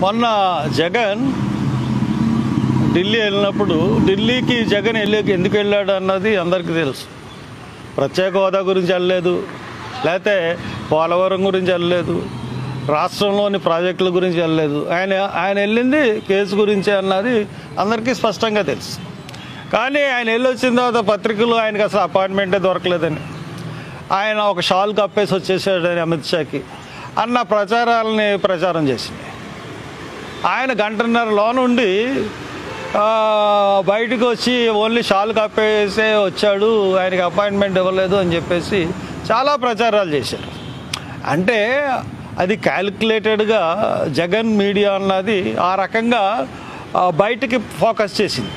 మొన్న జగన్ ఢిల్లీ వెళ్ళినప్పుడు ఢిల్లీకి జగన్ వెళ్ళి ఎందుకు వెళ్ళాడు అన్నది అందరికీ తెలుసు ప్రత్యేక హోదా గురించి వెళ్ళలేదు లేకపోతే పోలవరం గురించి వెళ్ళలేదు రాష్ట్రంలోని ప్రాజెక్టుల గురించి వెళ్ళలేదు ఆయన ఆయన వెళ్ళింది కేసు గురించి అన్నది అందరికీ స్పష్టంగా తెలుసు కానీ ఆయన వెళ్ళి వచ్చిన తర్వాత పత్రికలు ఆయనకి అసలు అపాయింట్మెంటే దొరకలేదని ఆయన ఒక షాల్ కప్పేసి వచ్చేసాడని అమిత్ షాకి అన్న ప్రచారాలని ప్రచారం చేసింది ఆయన గంటన్నర లోనుండి ఆ, బయటకు వచ్చి ఓన్లీ షాల్ కప్పేసే వచ్చాడు ఆయనకి అపాయింట్మెంట్ ఇవ్వలేదు అని చెప్పేసి చాలా ప్రచారాలు చేశారు అంటే అది క్యాలిక్యులేటెడ్గా జగన్ మీడియా అన్నది ఆ రకంగా ఆ, బయటికి ఫోకస్ చేసింది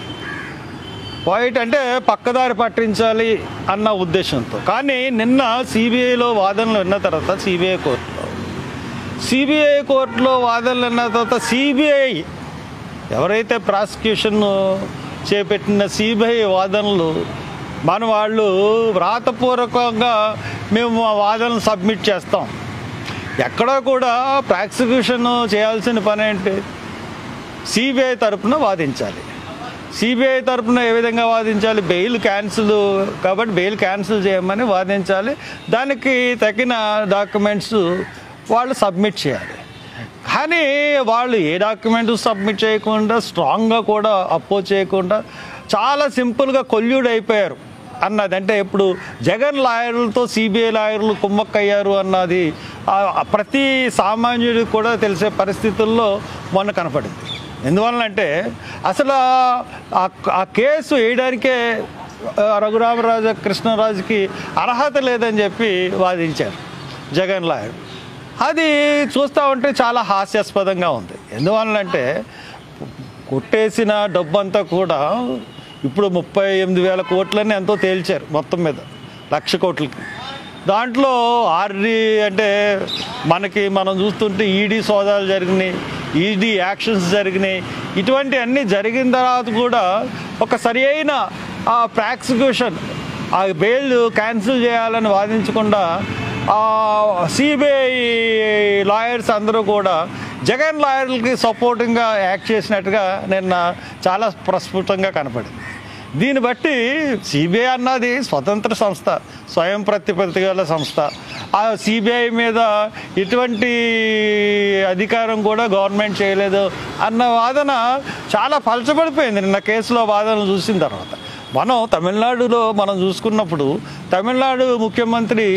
పాయింట్ అంటే పక్కదారి పట్టించాలి అన్న ఉద్దేశంతో కానీ నిన్న సిబిఐలో వాదనలు విన్న తర్వాత సిబిఐ కోర్టులో సిబిఐ కోర్టులో వాదనలు విన్న తర్వాత సిబిఐ ఎవరైతే ప్రాసిక్యూషన్ చేపట్టిన సిబిఐ వాదనలు మన వాళ్ళు వ్రాతపూర్వకంగా మేము మా వాదనలు సబ్మిట్ చేస్తాం ఎక్కడా కూడా ప్రాసిక్యూషన్ చేయాల్సిన పని ఏంటి సిబిఐ తరపున వాదించాలి సిబిఐ తరపున ఏ విధంగా వాదించాలి బెయిల్ క్యాన్సిల్ కాబట్టి బెయిల్ క్యాన్సిల్ చేయమని వాదించాలి దానికి తగిన డాక్యుమెంట్స్ వాళ్ళు సబ్మిట్ చేయాలి కానీ వాళ్ళు ఏ డాక్యుమెంట్ సబ్మిట్ చేయకుండా స్ట్రాంగ్గా కూడా అపోజ్ చేయకుండా చాలా సింపుల్గా కొల్యూడ్ అయిపోయారు అన్నది అంటే ఇప్పుడు జగన్ లాయర్లతో సిబిఐ లాయర్లు కుమ్మక్కయ్యారు అన్నది ఆ ప్రతి సామాన్యుడికి కూడా తెలిసే పరిస్థితుల్లో మొన్న కనపడింది ఎందువలనంటే అసలు ఆ- ఆ కేసు వేయడానికే ఆ, రఘురామరాజు కృష్ణరాజుకి అర్హత లేదని చెప్పి వాదించారు జగన్ లాయర్ అది చూస్తూ ఉంటే చాలా హాస్యాస్పదంగా ఉంది ఎందువలనంటే కొట్టేసిన డబ్బంతా కూడా ఇప్పుడు ముప్పై ఎనిమిది వేల కోట్లని ఎంతో తేల్చారు మొత్తం మీద లక్ష కోట్లకి దాంట్లో ఆర్డీ అంటే మనకి మనం చూస్తుంటే ఈడీ సోదాలు జరిగినాయి ఈడీ యాక్షన్స్ జరిగినాయి ఇటువంటి అన్నీ జరిగిన తర్వాత కూడా ఒక సరి అయిన ఆ ప్రాసిక్యూషన్ ఆ బెయిల్ క్యాన్సిల్ చేయాలని వాదించకుండా సిబిఐ లాయర్స్ అందరూ కూడా జగన్ లాయర్లకి సపోర్టింగ్గా యాక్ట్ చేసినట్టుగా నిన్న చాలా ప్రస్ఫుటంగా కనపడింది దీన్ని బట్టి సిబిఐ అన్నది స్వతంత్ర సంస్థ స్వయం ప్రతిపత్తి గల సంస్థ ఆ సిబిఐ మీద ఎటువంటి అధికారం కూడా గవర్నమెంట్ చేయలేదు అన్న వాదన చాలా పలచబడిపోయింది నిన్న కేసులో వాదనలు చూసిన తర్వాత మనం తమిళనాడులో మనం చూసుకున్నప్పుడు తమిళనాడు ముఖ్యమంత్రి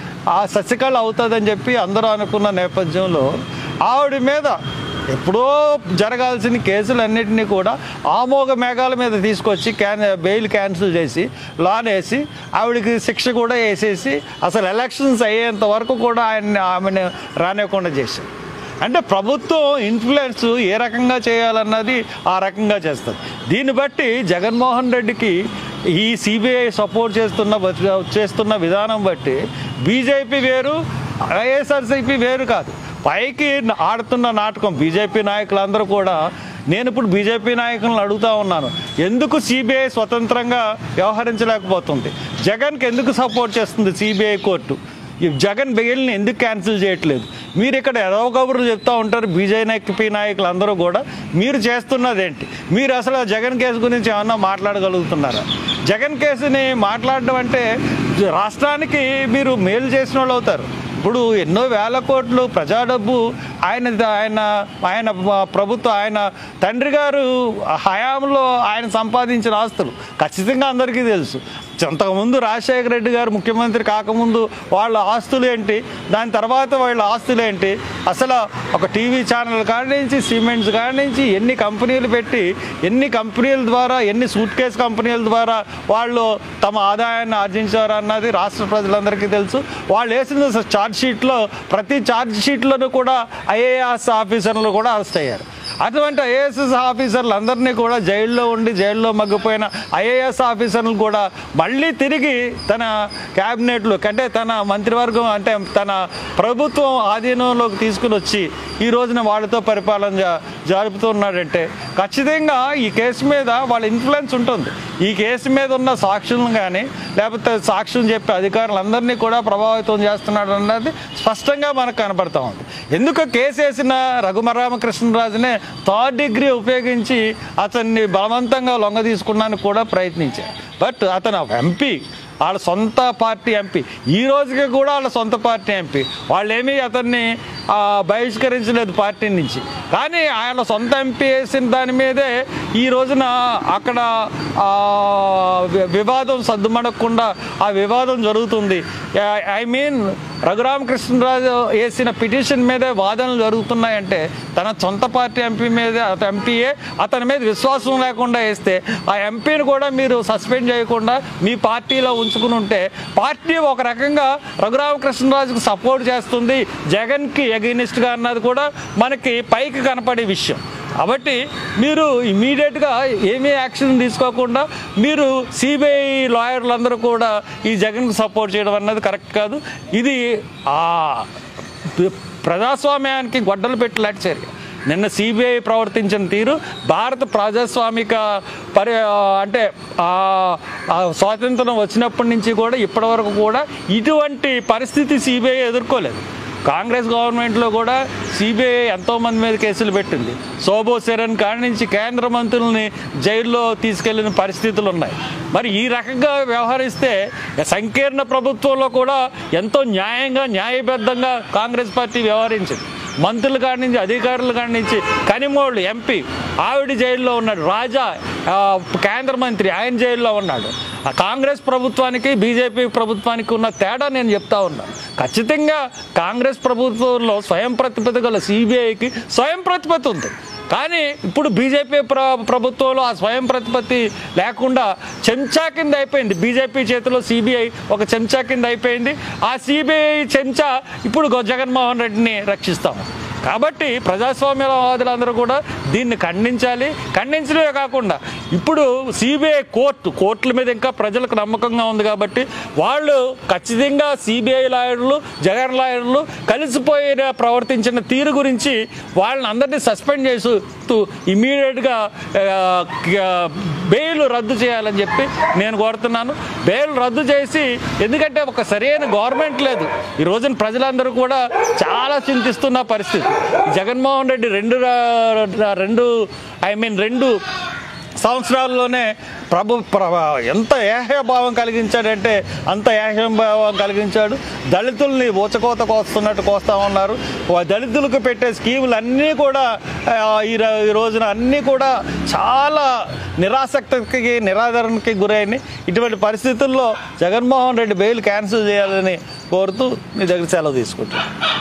ఆ శశికళ అవుతుందని చెప్పి అందరూ అనుకున్న నేపథ్యంలో ఆవిడ మీద ఎప్పుడో జరగాల్సిన కేసులన్నింటినీ కూడా ఆమోగ మేఘాల మీద తీసుకొచ్చి క్యాన్ బెయిల్ క్యాన్సిల్ చేసి లాన్ వేసి ఆవిడకి శిక్ష కూడా వేసేసి అసలు ఎలక్షన్స్ అయ్యేంత వరకు కూడా ఆయన ఆమెను రానివ్వకుండా చేశారు అంటే ప్రభుత్వం ఇన్ఫ్లుయెన్స్ ఏ రకంగా చేయాలన్నది ఆ రకంగా చేస్తుంది దీన్ని బట్టి జగన్మోహన్ రెడ్డికి ఈ సిబిఐ సపోర్ట్ చేస్తున్న చేస్తున్న విధానం బట్టి బీజేపీ వేరు వైఎస్ఆర్సీపీ వేరు కాదు పైకి ఆడుతున్న నాటకం బీజేపీ నాయకులందరూ కూడా నేను ఇప్పుడు బీజేపీ నాయకులను అడుగుతా ఉన్నాను ఎందుకు సిబిఐ స్వతంత్రంగా వ్యవహరించలేకపోతుంది జగన్కి ఎందుకు సపోర్ట్ చేస్తుంది సిబిఐ కోర్టు ఈ జగన్ బెయిల్ని ఎందుకు క్యాన్సిల్ చేయట్లేదు మీరు ఇక్కడ ఎదవ కబుర్లు చెప్తా ఉంటారు బీజేపీ నాయకులు అందరూ కూడా మీరు చేస్తున్నది ఏంటి మీరు అసలు ఆ జగన్ కేసు గురించి ఏమన్నా మాట్లాడగలుగుతున్నారా జగన్ కేసుని మాట్లాడడం అంటే రాష్ట్రానికి మీరు మేలు చేసిన వాళ్ళు అవుతారు ఇప్పుడు ఎన్నో వేల కోట్లు ప్రజా డబ్బు ఆయన ఆయన ఆయన ప్రభుత్వం ఆయన తండ్రి గారు హయాంలో ఆయన సంపాదించిన ఆస్తులు ఖచ్చితంగా అందరికీ తెలుసు అంతకుముందు రాజశేఖర రెడ్డి గారు ముఖ్యమంత్రి కాకముందు వాళ్ళ ఆస్తులు ఏంటి దాని తర్వాత వాళ్ళ ఆస్తులు ఏంటి అసలు ఒక టీవీ ఛానల్ కాడి నుంచి సిమెంట్స్ కాడి నుంచి ఎన్ని కంపెనీలు పెట్టి ఎన్ని కంపెనీల ద్వారా ఎన్ని సూట్ కేస్ కంపెనీల ద్వారా వాళ్ళు తమ ఆదాయాన్ని ఆర్జించారు అన్నది రాష్ట్ర ప్రజలందరికీ తెలుసు వాళ్ళు వేసిన ఛార్జ్ షీట్లో ప్రతి ఛార్జ్ షీట్లను కూడా ఐఏఎస్ ఆఫీసర్లు కూడా అరెస్ట్ అయ్యారు అటువంటి ఐఏఎస్ ఆఫీసర్లు అందరినీ కూడా జైల్లో ఉండి జైల్లో మగ్గిపోయిన ఐఏఎస్ ఆఫీసర్లు కూడా మళ్ళీ తిరిగి తన క్యాబినెట్లో అంటే తన మంత్రివర్గం అంటే తన ప్రభుత్వం ఆధీనంలోకి తీసుకుని వచ్చి ఈ రోజున వాళ్ళతో పరిపాలన జ- జరుపుతున్నాడంటే ఖచ్చితంగా ఈ కేసు మీద వాళ్ళ ఇన్ఫ్లుయెన్స్ ఉంటుంది ఈ కేసు మీద ఉన్న సాక్షులను కానీ లేకపోతే సాక్ష్యం చెప్పే అధికారులందరినీ కూడా ప్రభావితం చేస్తున్నాడు అన్నది స్పష్టంగా మనకు కనబడతా ఉంది ఎందుకు కేసు వేసిన రఘుమరామకృష్ణరాజునే థర్డ్ డిగ్రీ ఉపయోగించి అతన్ని బలవంతంగా లొంగ తీసుకున్నానికి కూడా ప్రయత్నించారు బట్ అతను ఎంపీ వాళ్ళ సొంత పార్టీ ఎంపీ ఈ రోజుకి కూడా వాళ్ళ సొంత పార్టీ ఎంపీ వాళ్ళేమీ అతన్ని ఆ, బహిష్కరించలేదు పార్టీ నుంచి కానీ ఆయన సొంత ఎంపీ వేసిన దాని మీదే ఈ రోజున అక్కడ ఆ, వి- వివాదం సద్దుమణకుండా ఆ వివాదం జరుగుతుంది ఐ మీన్ రఘురామకృష్ణరాజు వేసిన పిటిషన్ మీదే వాదనలు జరుగుతున్నాయంటే తన సొంత పార్టీ ఎంపీ మీద ఎంపీయే అతని మీద విశ్వాసం లేకుండా వేస్తే ఆ ఎంపీని కూడా మీరు సస్పెండ్ చేయకుండా మీ పార్టీలో ఉంచుకుని ఉంటే పార్టీ ఒక రకంగా రఘురామకృష్ణరాజుకు సపోర్ట్ చేస్తుంది జగన్కి ఎగనిస్ట్గా అన్నది కూడా మనకి పైకి కనపడే విషయం కాబట్టి మీరు ఇమీడియట్గా ఏమీ యాక్షన్ తీసుకోకుండా మీరు సిబిఐ లాయర్లందరూ కూడా ఈ జగన్కి సపోర్ట్ చేయడం అన్నది కరెక్ట్ కాదు ఇది ఆ ప్రజాస్వామ్యానికి గొడ్డలు పెట్టేలాంటి చర్య నిన్న సిబిఐ ప్రవర్తించిన తీరు భారత ప్రజాస్వామిక పరి అంటే ఆ ఆ స్వాతంత్రం వచ్చినప్పటి నుంచి కూడా ఇప్పటివరకు కూడా ఇటువంటి పరిస్థితి సిబిఐ ఎదుర్కోలేదు కాంగ్రెస్ గవర్నమెంట్లో కూడా సిబిఐ ఎంతోమంది మీద కేసులు పెట్టింది శోభో శరణ్ కాడి నుంచి కేంద్ర మంత్రుల్ని జైల్లో తీసుకెళ్లిన పరిస్థితులు ఉన్నాయి మరి ఈ రకంగా వ్యవహరిస్తే సంకీర్ణ ప్రభుత్వంలో కూడా ఎంతో న్యాయంగా న్యాయబద్ధంగా కాంగ్రెస్ పార్టీ వ్యవహరించింది మంత్రుల కాడి నుంచి అధికారుల కాడి నుంచి కనిమోళ్ళు ఎంపీ ఆవిడ జైల్లో ఉన్నాడు రాజా ఆ, కేంద్ర మంత్రి ఆయన జైల్లో ఉన్నాడు ఆ కాంగ్రెస్ ప్రభుత్వానికి బీజేపీ ప్రభుత్వానికి ఉన్న తేడా నేను చెప్తా ఉన్నాను ఖచ్చితంగా కాంగ్రెస్ ప్రభుత్వంలో స్వయం ప్రతిపత్తి గల సిబిఐకి స్వయం ప్రతిపత్తి ఉంది కానీ ఇప్పుడు బీజేపీ ప్ర ప్రభుత్వంలో ఆ స్వయం ప్రతిపత్తి లేకుండా చెంచా కింద అయిపోయింది బీజేపీ చేతిలో సిబిఐ ఒక చెంచా కింద అయిపోయింది ఆ సిబిఐ చెంచా ఇప్పుడు గో- జగన్మోహన్ రెడ్డిని రక్షిస్తాము కాబట్టి ప్రజాస్వామ్యవాదులందరూ కూడా దీన్ని ఖండించాలి ఖండించడమే కాకుండా ఇప్పుడు సిబిఐ కోర్టు కోర్టుల మీద ఇంకా ప్రజలకు నమ్మకంగా ఉంది కాబట్టి వాళ్ళు ఖచ్చితంగా సిబిఐ లాయర్లు జగన్ లాయర్లు కలిసిపోయిన ప్రవర్తించిన తీరు గురించి వాళ్ళని అందరినీ సస్పెండ్ చేస్తూ ఇమీడియట్గా బెయిల్ రద్దు చేయాలని చెప్పి నేను కోరుతున్నాను బెయిల్ రద్దు చేసి ఎందుకంటే ఒక సరైన గవర్నమెంట్ లేదు ఈ రోజున ప్రజలందరూ కూడా చాలా చింతిస్తున్న పరిస్థితి జగన్మోహన్ రెడ్డి రెండు రా- రెండు ఐ మీన్ రెండు సంవత్సరాల్లోనే ప్రభు ప్ర- ఎంత ఏహ్యభావం కలిగించాడంటే అంత ఏహ్యభావం కలిగించాడు దళితుల్ని ఊచకోత కోస్తున్నట్టు కోస్తా ఉన్నారు వా- దళితులకు పెట్టే స్కీములు అన్నీ కూడా ఆ, ఈ ర- ఈ రోజున అన్నీ కూడా చాలా నిరాసక్తికి నిరాదరణకి గురైనాయి ఇటువంటి పరిస్థితుల్లో జగన్మోహన్ రెడ్డి బెయిల్ క్యాన్సిల్ చేయాలని కోరుతూ మీ దగ్గర సెలవు తీసుకుంటాను